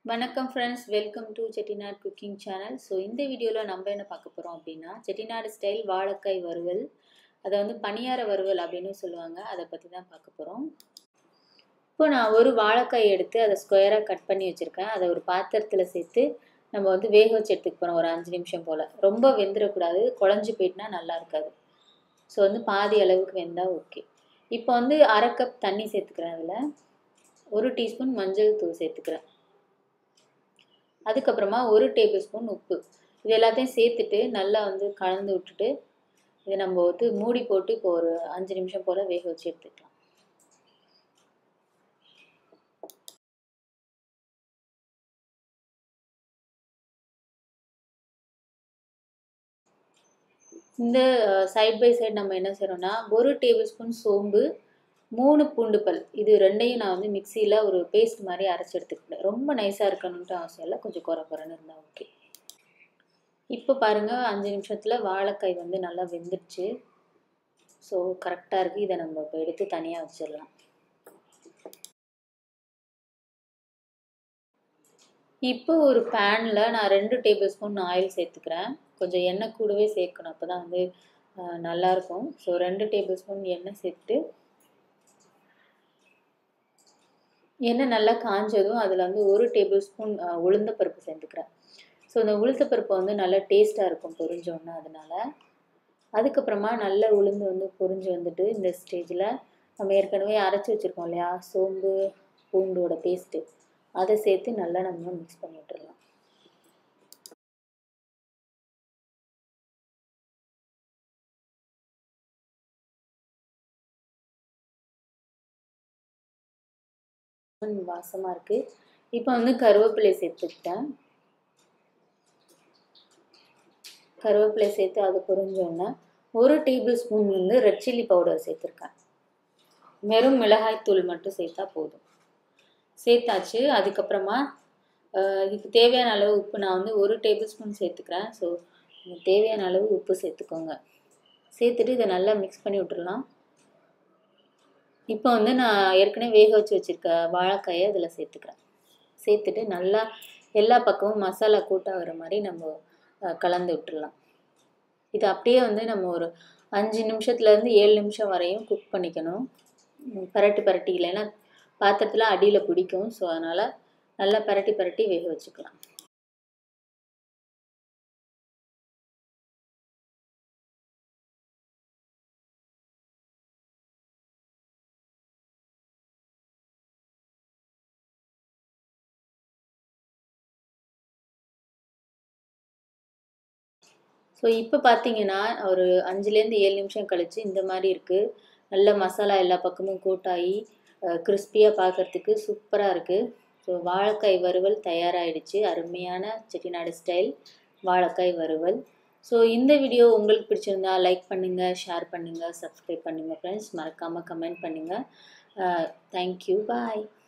வணக்கம் friends welcome to Chettinad cooking channel so இந்த வீடியோவில் நம்ம என்ன பார்க்க போகிறோம் அப்படின்னா செட்டிநாடு ஸ்டைல் வாழைக்காய் வறுவல் அதை வந்து பணியார வறுவல் அப்படின்னு சொல்லுவாங்க அதை பற்றி தான் பார்க்க போகிறோம் இப்போ நான் ஒரு வாழைக்காய் எடுத்து அதை ஸ்கொயராக கட் பண்ணி வச்சுருக்கேன் அதை ஒரு பாத்திரத்தில் சேர்த்து நம்ம வந்து வேக வச்சு எடுத்துக்க போகிறோம் ஒரு அஞ்சு நிமிஷம் போல் ரொம்ப வெந்துடக்கூடாது குழஞ்சி போயிட்டுனா நல்லா இருக்காது ஸோ வந்து பாதி அளவுக்கு வெந்தால் ஓகே இப்போ வந்து அரை கப் தண்ணி சேர்த்துக்கிறேன் அதில் ஒரு டீஸ்பூன் மஞ்சள் தூள் சேர்த்துக்கிறேன் அதுக்கப்புறமா ஒரு டேபிள் ஸ்பூன் உப்பு இது எல்லாத்தையும் சேர்த்துட்டு நல்லா வந்து கலந்து விட்டுட்டு இதை நம்ம வந்து மூடி போட்டு இப்போ ஒரு அஞ்சு நிமிஷம் போல் வேக வச்சு எடுத்துக்கலாம் இந்த சைட் பை சைடு நம்ம என்ன செய்கிறோம்னா ஒரு டேபிள் ஸ்பூன் சோம்பு மூணு பூண்டு பல் இது ரெண்டையும் நான் வந்து மிக்சியில் ஒரு பேஸ்ட் மாதிரி அரைச்சி எடுத்துக்கிட்டேன் ரொம்ப நைஸாக இருக்கணுன்ட்டு அவசியம் இல்லை கொஞ்சம் குறை குறைன்னு இருந்தால் ஓகே இப்போ பாருங்கள் அஞ்சு நிமிஷத்தில் வாழைக்காய் வந்து நல்லா வெந்துடுச்சு ஸோ கரெக்டாக இருக்குது இதை நம்ம இப்போ எடுத்து தனியாக வச்சிடலாம் இப்போ ஒரு பேனில் நான் ரெண்டு டேபிள் ஸ்பூன் ஆயில் சேர்த்துக்கிறேன் கொஞ்சம் எண்ணெய் கூடவே சேர்க்கணும் அப்போ தான் வந்து நல்லாயிருக்கும் ஸோ ரெண்டு டேபிள் ஸ்பூன் எண்ணெய் சேர்த்து எண்ணெய் நல்லா காஞ்சதும் அதில் வந்து ஒரு டேபிள் ஸ்பூன் உளுந்த பருப்பு சேர்த்துக்கிறேன் ஸோ இந்த உளுந்த பருப்பு வந்து நல்லா டேஸ்ட்டாக இருக்கும் பொரிஞ்சோன்னா அதனால் அதுக்கப்புறமா நல்ல உளுந்து வந்து பொரிஞ்சு வந்துட்டு இந்த ஸ்டேஜில் நம்ம ஏற்கனவே அரைச்சி வச்சுருக்கோம் இல்லையா சோம்பு பூண்டோட பேஸ்ட்டு அதை சேர்த்து நல்லா நம்ம மிக்ஸ் பண்ணி விட்டுடலாம் வாசமாக இருக்குது இப்போ வந்து கருவேப்பிலை சேர்த்துக்கிட்டேன் கருவேப்பிலை சேர்த்து அது பொரிஞ்சோடனே ஒரு டேபிள் ஸ்பூன் வந்து ரெட் சில்லி பவுடர் சேர்த்துருக்கேன் வெறும் மிளகாய் தூள் மட்டும் சேர்த்தா போதும் சேர்த்தாச்சு அதுக்கப்புறமா இதுக்கு தேவையான அளவு உப்பு நான் வந்து ஒரு டேபிள் ஸ்பூன் சேர்த்துக்கிறேன் ஸோ தேவையான அளவு உப்பு சேர்த்துக்கோங்க சேர்த்துட்டு இதை நல்லா மிக்ஸ் பண்ணி விட்டுடலாம் இப்போ வந்து நான் ஏற்கனவே வேக வச்சு வச்சுருக்க வாழைக்காயை அதில் சேர்த்துக்கிறேன் சேர்த்துட்டு நல்லா எல்லா பக்கமும் மசாலா கூட்டாகிற மாதிரி நம்ம கலந்து விட்டுடலாம் இது அப்படியே வந்து நம்ம ஒரு அஞ்சு நிமிஷத்துலேருந்து ஏழு நிமிஷம் வரையும் குக் பண்ணிக்கணும் பரட்டி பரட்டி இல்லைன்னா பாத்திரத்தில் அடியில் பிடிக்கும் ஸோ அதனால் நல்லா பரட்டி பரட்டி வேக வச்சுக்கலாம் ஸோ இப்போ பார்த்தீங்கன்னா ஒரு அஞ்சுலேருந்து ஏழு நிமிஷம் கழித்து இந்த மாதிரி இருக்குது நல்ல மசாலா எல்லா பக்கமும் கூட்டாகி கிறிஸ்பியாக பார்க்குறதுக்கு சூப்பராக இருக்குது ஸோ வாழைக்காய் வறுவல் தயாராகிடுச்சு அருமையான செட்டிநாடு ஸ்டைல் வாழைக்காய் வறுவல் ஸோ இந்த வீடியோ உங்களுக்கு பிடிச்சிருந்தா லைக் பண்ணுங்கள் ஷேர் பண்ணுங்கள் சப்ஸ்கிரைப் பண்ணுங்கள் ஃப்ரெண்ட்ஸ் மறக்காமல் கமெண்ட் பண்ணுங்கள் தேங்க்யூ பாய்